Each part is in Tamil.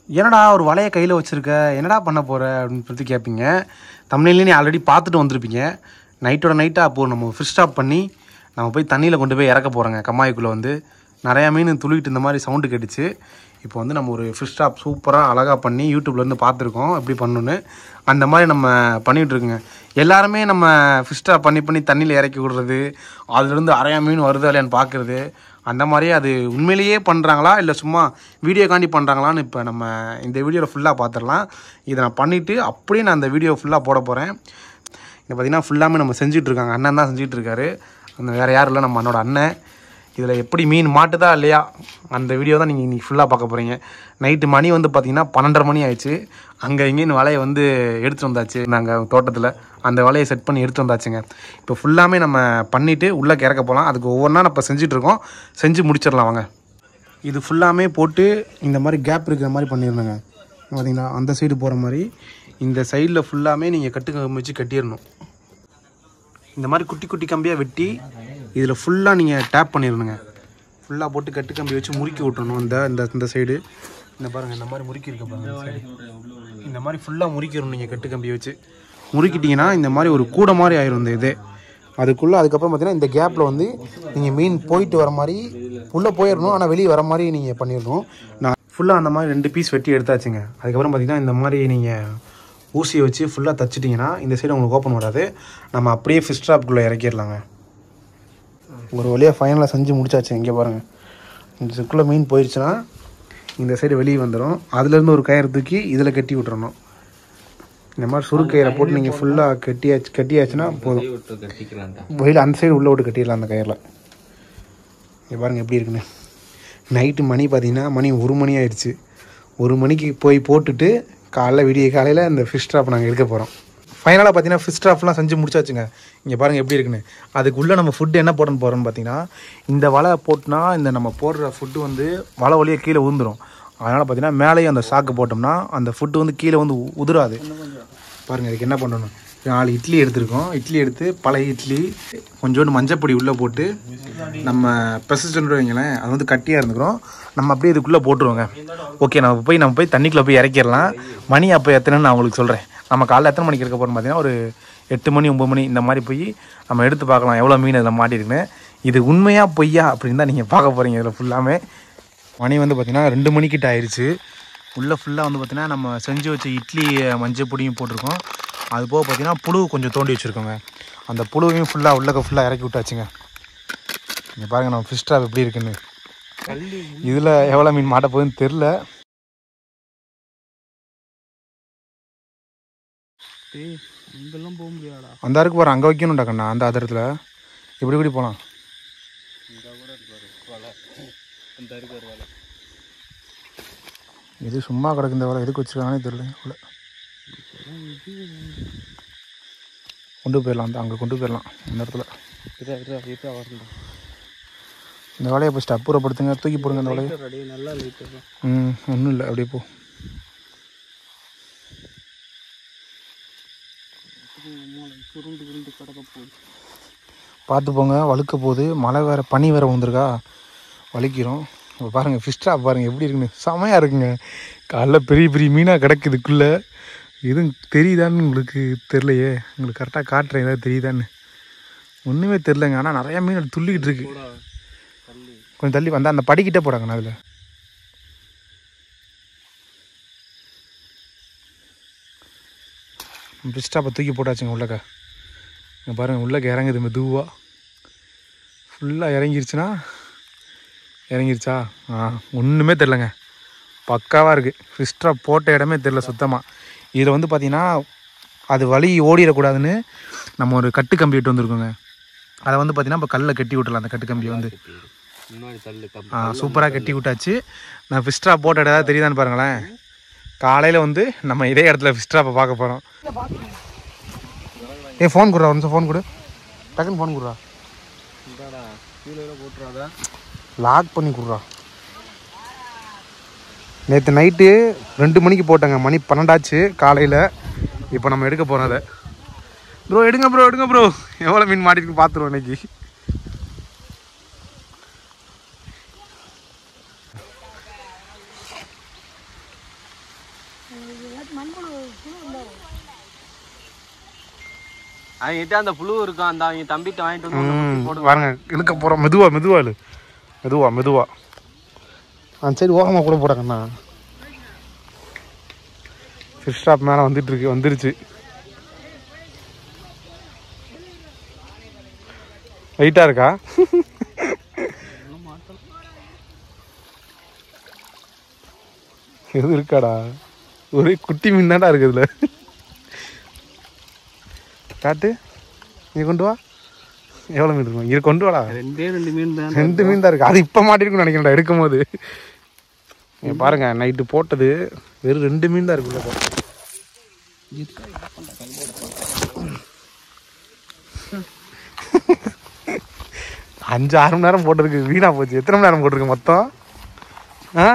என்னடா ஒரு வலையை கையில் வச்சுருக்க என்னடா பண்ண போகிற அப்படின்னு பற்றி கேட்பீங்க தமிழ்லேயே நீ ஆல்ரெடி பார்த்துட்டு வந்திருப்பீங்க நைட்டோட நைட்டாக அப்போது நம்ம ஃபிஷ் ஸ்டாப் பண்ணி நம்ம போய் தண்ணியில் கொண்டு போய் இறக்க போகிறோங்க கம்மாய்க்குள்ளே வந்து நிறையா மீன் துளிக்கிட்டு இந்த மாதிரி சவுண்டு கேட்டுச்சு இப்போ வந்து நம்ம ஒரு ஃபிஷ் ஸ்டாப் சூப்பராக அழகாக பண்ணி யூடியூப்லேருந்து பார்த்துருக்கோம் எப்படி பண்ணணுன்னு அந்த மாதிரி நம்ம பண்ணிகிட்டு இருக்குங்க எல்லாருமே நம்ம ஃபிஷ் ஸ்டாப் பண்ணி பண்ணி தண்ணியில் இறக்கி விடுறது அதுலேருந்து அரையா மீன் வருதா இல்லையான்னு பார்க்குறது அந்த மாதிரியே அது உண்மையிலேயே பண்ணுறாங்களா இல்லை சும்மா வீடியோக்காண்டி பண்ணுறாங்களான்னு இப்போ நம்ம இந்த வீடியோவில் ஃபுல்லாக பார்த்துடலாம் இதை நான் பண்ணிவிட்டு அப்படியே நான் அந்த வீடியோ ஃபுல்லாக போட போகிறேன் இங்கே பார்த்தீங்கன்னா ஃபுல்லாமே நம்ம செஞ்சுட்டு இருக்காங்க அண்ணன் தான் செஞ்சுட்டு இருக்காரு அந்த வேறு யாரும் இல்லை நம்ம அண்ணோட அண்ணன் இதில் எப்படி மீன் மாட்டுதா இல்லையா அந்த வீடியோ தான் நீங்கள் இன்னைக்கு ஃபுல்லாக பார்க்க போகிறீங்க நைட்டு மணி வந்து பார்த்தீங்கன்னா பன்னெண்டரை மணி ஆயிடுச்சு அங்கே இங்கேன்னு வலையை வந்து எடுத்துகிட்டு வந்தாச்சு நாங்கள் தோட்டத்தில் அந்த வலையை செட் பண்ணி எடுத்து வந்தாச்சுங்க இப்போ ஃபுல்லாமே நம்ம பண்ணிவிட்டு உள்ளே இறக்க போகலாம் அதுக்கு ஒவ்வொன்றா நம்ம செஞ்சுட்டு இருக்கோம் செஞ்சு முடிச்சிடலாம் வாங்க இது ஃபுல்லாமே போட்டு இந்த மாதிரி கேப் இருக்கிற மாதிரி பண்ணிடணுங்க பார்த்தீங்களா அந்த சைடு போகிற மாதிரி இந்த சைடில் ஃபுல்லாமே நீங்கள் கட்டு வச்சு கட்டிடணும் இந்த மாதிரி குட்டி குட்டி கம்பியாக வெட்டி இதில் ஃபுல்லாக நீங்கள் டேப் பண்ணிடணுங்க ஃபுல்லாக போட்டு கட்டு கம்பி வச்சு முறுக்கி விட்டுறணும் இந்த இந்த இந்த சைடு இந்த பாருங்கள் இந்த மாதிரி முறுக்கி இருக்க பாருங்க இந்த side. இந்த மாதிரி ஃபுல்லாக முறுக்கிடணும் நீங்கள் கட்டு கம்பி வச்சு முறுக்கிட்டீங்கன்னா இந்த மாதிரி ஒரு கூடை மாதிரி ஆயிரும் இந்த இது அதுக்குள்ளே அதுக்கப்புறம் பார்த்தீங்கன்னா இந்த கேப்பில் வந்து நீங்கள் மீன் போயிட்டு வர மாதிரி உள்ளே போயிடணும் ஆனால் வெளியே வர மாதிரி நீங்கள் பண்ணிடணும் நான் ஃபுல்லாக அந்த மாதிரி ரெண்டு பீஸ் வெட்டி எடுத்தாச்சுங்க அதுக்கப்புறம் பார்த்தீங்கன்னா இந்த மாதிரி நீங்கள் ஊசியை வச்சு ஃபுல்லாக தச்சிட்டிங்கன்னா இந்த சைடு உங்களுக்கு ஓப்பன் வராது நம்ம அப்படியே ஃபிஷ் ட்ராப்குள்ளே இறக்கிடலாங்க ஒரு வழியாக ஃபைனலாக செஞ்சு முடிச்சாச்சு இங்கே பாருங்கள் இந்த இதுக்குள்ளே மீன் போயிடுச்சுன்னா இந்த சைடு வெளியே வந்துடும் அதுலேருந்து ஒரு கயிறு தூக்கி இதில் கட்டி விட்டுறணும் இந்த மாதிரி சுருக்கயிறை போட்டு நீங்கள் ஃபுல்லாக கட்டியாச்சு கட்டியாச்சுன்னா போதும் விட்டு கட்டிக்கலாம்டா வெளியில் அந்த சைடு உள்ளே விட்டு கட்டிடலாம் அந்த கயிறில் இங்கே பாருங்கள் எப்படி இருக்குன்னு நைட்டு மணி பார்த்தீங்கன்னா மணி ஒரு மணி ஆயிடுச்சு ஒரு மணிக்கு போய் போட்டுட்டு காலைல விடிய காலையில் அந்த ஃபிஷ் ட்ராப் நாங்கள் எடுக்க போகிறோம் ஃபைனலாக பார்த்தீங்கன்னா ஃபிஷ் ட்ராப்லாம் செஞ்சு முடிச்சாச்சுங்க இங்கே பாருங்கள் எப்படி இருக்குன்னு அதுக்குள்ளே நம்ம ஃபுட்டு என்ன போடணும் போகிறோம்னு பார்த்தீங்கன்னா இந்த வலை போட்டுனா இந்த நம்ம போடுற ஃபுட்டு வந்து வலை வழியாக கீழே உந்துரும் அதனால் பார்த்தீங்கன்னா மேலேயும் அந்த சாக்கு போட்டோம்னா அந்த ஃபுட்டு வந்து கீழே வந்து உ- உதிராது பாருங்கள் இதுக்கு என்ன பண்ணணும் நாலு இட்லி எடுத்திருக்கோம் இட்லி எடுத்து பழைய இட்லி கொஞ்சோண்டு மஞ்சப்பொடி உள்ளே போட்டு நம்ம பெசிஸ்டன்ட் வைங்களேன் அது வந்து கட்டியாக இருந்துக்கிறோம் நம்ம அப்படியே இதுக்குள்ளே போட்டுருவோங்க ஓகே நம்ம போய் நம்ம போய் தண்ணிக்குள்ளே போய் இறக்கிடலாம் மணி அப்போ எத்தனைன்னு நான் உங்களுக்கு சொல்கிறேன் நம்ம காலைல எத்தனை மணிக்கு இருக்க போகிறோம் பார்த்தீங்கன்னா ஒரு எட்டு மணி ஒம்பது மணி இந்த மாதிரி போய் நம்ம எடுத்து பார்க்கலாம் எவ்வளோ மீன் இதில் மாட்டிருக்குன்னு இது உண்மையா பொய்யா அப்படின்னு தான் நீங்கள் பார்க்க போகிறீங்க இதில் ஃபுல்லாமே மணி வந்து பார்த்தீங்கன்னா ரெண்டு மணிக்கிட்ட ஆயிடுச்சு உள்ளே ஃபுல்லாக வந்து பார்த்தீங்கன்னா நம்ம செஞ்சு வச்ச இட்லி மஞ்சள் பொடியும் போட்டிருக்கோம் அது போக பார்த்தீங்கன்னா புழு கொஞ்சம் தோண்டி வச்சுருக்கோங்க அந்த புழுவையும் ஃபுல்லாக உள்ளக்க ஃபுல்லாக இறக்கி விட்டாச்சுங்க இங்கே பாருங்கள் நம்ம ஃபிஷ் ட்ராப் எப்படி இருக்குன்னு இதில் எவ்வளோ மீன் மாட்ட போகுதுன்னு தெரில இங்கெல்லாம் போக முடியாடா அந்த அருக்கு பாரு அங்கே வைக்கணும்டா கண்ணா அந்த ஆதரத்தில் இப்படி இப்படி போகலாம் இந்த இருக்கு ஒரு வேலை இது சும்மா கிடக்கு இந்த வேலை எதுக்கு வச்சுருக்காங்கன்னே தெரியல உள்ள கொண்டு போயிடலாம் அந்த அங்கே கொண்டு போயிடலாம் அந்த இடத்துல இதா இதா இதா வரணும் இந்த வேலையை ஃபஸ்ட்டு அப்புறப்படுத்துங்க தூக்கி போடுங்க இந்த வேலையை ரெடி நல்லா லைட் ம் ஒன்றும் இல்லை அப்படியே போ சுருண்டு உருண்டு கிடக்க போகுது பார்த்து போங்க வழுக்க போகுது மழை வேறு பனி வேறு வந்திருக்கா வலிக்கிறோம் இப்போ பாருங்கள் ஃபிஷ் ட்ராப் பாருங்கள் எப்படி இருக்குன்னு செமையாக இருக்குங்க காலைல பெரிய பெரிய மீனாக கிடக்குதுக்குள்ளே எதுவும் தெரியுதான்னு உங்களுக்கு தெரிலையே உங்களுக்கு கரெக்டாக காட்டுறேன் ஏதாவது தெரியுதான்னு ஒன்றுமே தெரிலங்க ஆனால் நிறையா மீன் துள்ளிக்கிட்டு இருக்கு போடா தள்ளி கொஞ்சம் தள்ளி வந்தால் அந்த படிக்கிட்டே போடாங்கண்ணா அதில் பிஸ்டாப்பை தூக்கி போட்டாச்சுங்க உள்ளக்க இங்கே பாருங்கள் உள்ளக்க இறங்குது மெதுவாக ஃபுல்லாக இறங்கிருச்சுன்னா இறங்கிருச்சா ஆ ஒன்றுமே தெரிலங்க பக்காவாக இருக்குது ஃபிஸ்ட்ரா போட்ட இடமே தெரில சுத்தமாக இதில் வந்து பார்த்தீங்கன்னா அது வழி ஓடிடக்கூடாதுன்னு நம்ம ஒரு கட்டு கம்பி விட்டு வந்திருக்கோங்க அதை வந்து பார்த்தீங்கன்னா இப்போ கல்லில் கட்டி விட்டுலாம் அந்த கட்டு கம்பியை வந்து முன்னாடி தள்ளு கம்பி ஆ சூப்பராக கட்டி விட்டாச்சு நான் ஃபிஸ்ட்ரா போட்ட இடம் ஏதாவது தெரியுதான்னு பாருங்களேன் காலையில் வந்து நம்ம இதே இடத்துல ஃபிஸ்ட்ராப்பை பார்க்க போகிறோம் ஏ ஃபோன் கொடுறா ஒரு நிமிஷம் ஃபோன் கொடு டக்குன்னு ஃபோன் கொடுறா இந்தாடா கீழே போட்டுறாத லாக் பண்ணி கொடுறா நேற்று நைட்டு ரெண்டு மணிக்கு போட்டேங்க மணி பன்னெண்டாச்சு காலையில் இப்போ நம்ம எடுக்க போகிறோம் அதை ப்ரோ எடுங்க ப்ரோ எடுங்க ப்ரோ எவ்வளோ மீன் மாட்டிருக்கு பார்த்துருவோம் இன்னைக்கு அவன்கிட்ட அந்த புழு இருக்கும் அந்த அவங்க தம்பிட்ட வாங்கிட்டு வந்து ம் பாருங்க இழுக்க போகிறோம் மெதுவா மெதுவா இழு மெதுவா மெதுவா ஆ சரி ஓரமாக கூட போடாங்கண்ணா ஃபிஷ் ஷாப் மேலே வந்துட்டு இருக்கு வந்துருச்சு வெயிட்டாக இருக்கா எது இருக்காடா ஒரே குட்டி மீன் தான்டா இருக்கு இதுல காட்டு நீ கொண்டு வா எவ்வளோ மீன் இருக்கும் இது கொண்டு வாடா ரெண்டே ரெண்டு மீன் தான் ரெண்டு மீன் தான் இருக்கு அது இப்போ மாட்டிருக்குன்னு நினைக்கிறேன்டா எடுக்கும் போது இங்க பாருங்க நைட்டு போட்டது வெறும் ரெண்டு மீன் தான் இருக்கு உள்ள போ. அஞ்சு ஆறு மணி நேரம் போட்டிருக்கு வீணா போச்சு எத்தனை மணி நேரம் போட்டிருக்கு மொத்தம் ஆ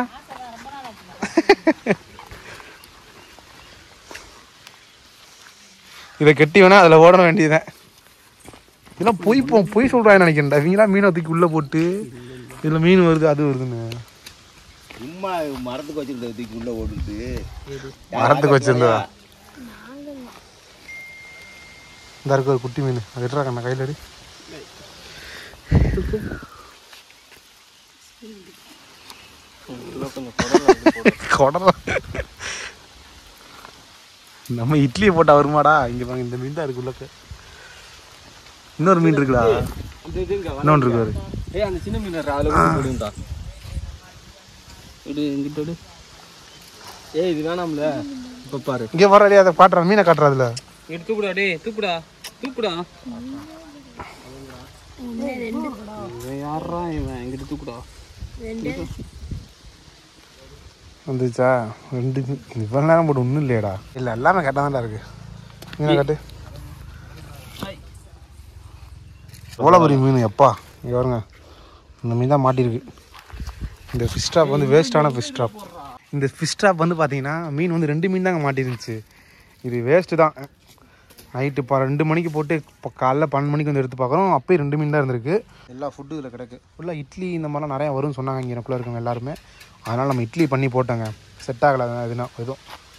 இதை கட்டி வேணா அதில் ஓட வேண்டியதுதான் இதெல்லாம் பொய் போ பொய் சொல்கிறான்னு நினைக்கிறேன்டா இவங்களாம் மீனை தூக்கி உள்ளே போட்டு இதில் மீன் வருது அது வருதுன்னு சும்மா மரத்துக்கு வச்சிருந்த தூக்கி உள்ள ஓடுது மரத்துக்கு வச்சிருந்ததா இந்த இருக்கு ஒரு குட்டி மீன் அது எடுறா கண்ணா கையில் அடி குடலாம் நம்ம இட்லியை போட்டா வருமாடா இங்க பாருங்க இந்த மீன் தான் இருக்கு உள்ளக்க இன்னொரு மீன் இருக்குடா இந்த இது இங்க வா. இன்னொன்று இருக்கு பாரு. ஏய் அந்த சின்ன மீன் இருக்கா, அதுல கூட போடுங்கடா இடு இங்கிட்ட இடு ஏய் இது வேணாம்ல இப்ப பாரு இங்க வர அதை பாட்டுறா மீனை காட்டுறா அதுல எடுத்து தூக்குடா டேய் தூக்குடா தூக்குடா இவன் யாரா இவன் எங்கிட்ட தூக்குடா வந்துச்சா ரெண்டு மீன் இவ்வளோ நேரம் போட்டு ஒன்றும் இல்லையடா இல்லை எல்லாமே கரெக்டாக தான்டா இருக்கு மீனை காட்டு எவ்வளோ பெரிய மீன் எப்பா இங்கே பாருங்க இந்த மீன் தான் மாட்டியிருக்கு இந்த ஃபிஷ் ட்ராப் வந்து வேஸ்ட்டான ஃபிஷ் ட்ராப் இந்த ஃபிஷ் ட்ராப் வந்து பார்த்தீங்கன்னா மீன் வந்து ரெண்டு மீன் தாங்க மாட்டிருந்துச்சு இது வேஸ்ட்டு தான் நைட்டு இப்போ ரெண்டு மணிக்கு போட்டு இப்போ காலைல பன்னெண்டு மணிக்கு வந்து எடுத்து பார்க்குறோம் அப்போயும் ரெண்டு மீன் தான் இருந்திருக்கு எல்லா ஃபுட்டு இதில் கிடக்கு ஃபுல்லாக இட்லி இந்த மாதிரிலாம் நிறையா வரும்னு சொன்னாங்க இங்கே எனக்குள்ளே இருக்கவங்க எல்லாருமே அதனால் நம்ம இட்லி பண்ணி போட்டோங்க செட் ஆகலை எதுனா எதுவும்